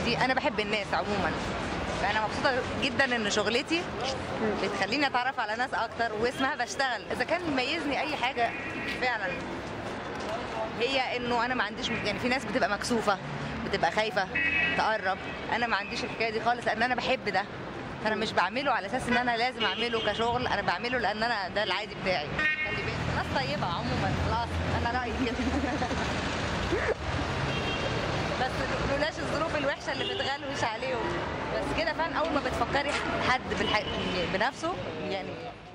شغلتي انا بحب الناس عموما فانا مبسوطه جدا ان شغلتي بتخليني اتعرف على ناس اكتر واسمها بشتغل اذا كان مميزني اي حاجه فعلا هي انه انا ما عنديش يعني في ناس بتبقى مكسوفه بتبقى خايفه تقرب انا ما عنديش الحكايه دي خالص لان انا بحب ده فانا مش بعمله على اساس ان انا لازم اعمله كشغل انا بعمله لان انا ده العادي بتاعي خلي بالك ناس طيبه عموما خلاص انا رايي كده بس لولاش الظروف الوحشه اللي بتغلوش عليهم بس كده فعلا اول ما بتفكري حد بالح... بنفسه يعني